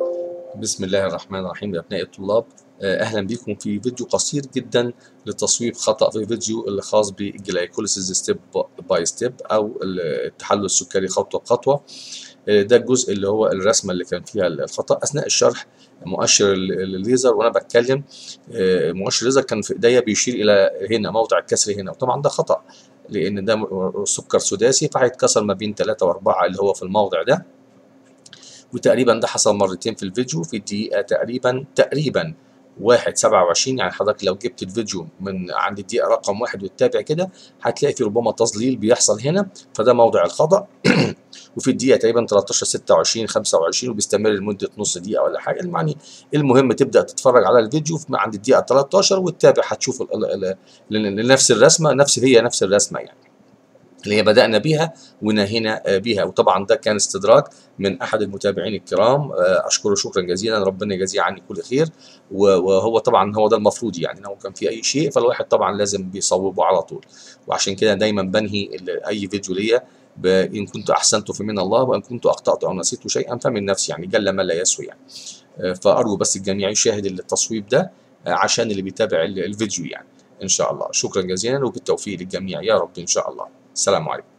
بسم الله الرحمن الرحيم يا أبناء الطلاب آه، أهلا بكم في فيديو قصير جدا لتصويب خطأ في فيديو اللي خاص بالجلايكوليسيس ستيب باي ستيب أو التحلل السكري خطوة بخطوة آه، ده الجزء اللي هو الرسمة اللي كان فيها الخطأ أثناء الشرح مؤشر الليزر وأنا بتكلم آه، مؤشر الليزر كان في إيديا بيشير إلى هنا موضع الكسر هنا وطبعا ده خطأ لأن ده سكر سداسي فهيتكسر ما بين 3 و4 اللي هو في الموضع ده وتقريبا ده حصل مرتين في الفيديو في الدقيقة تقريبا تقريبا واحد سبعة وعشرين يعني حضرتك لو جبت الفيديو من عند الدقيقة رقم واحد وتتابع كده هتلاقي في ربما تظليل بيحصل هنا فده موضع الخطأ وفي الدقيقة تقريبا 13 26 25 وبيستمر لمدة نص دقيقة ولا حاجة يعني المهم تبدأ تتفرج على الفيديو عند الدقيقة 13 وتتابع هتشوف نفس الرسمة نفس هي نفس الرسمة يعني اللي هي بدأنا بيها ونهينا بيها وطبعا ده كان استدراك من أحد المتابعين الكرام أشكره شكرا جزيلا ربنا يجازيه عني كل خير وهو طبعا هو ده المفروض يعني لو كان في أي شيء فالواحد طبعا لازم بيصوبه على طول وعشان كده دايما بنهي أي فيديو ليا إن كنت أحسنت فمن الله وإن كنت أخطأت أو نسيت شيئا فمن نفسي يعني جل ما لا يسوي يعني فأرجو بس الجميع يشاهد التصويب ده عشان اللي بيتابع الفيديو يعني إن شاء الله شكرا جزيلا وبالتوفيق للجميع يا رب إن شاء الله السلام عليكم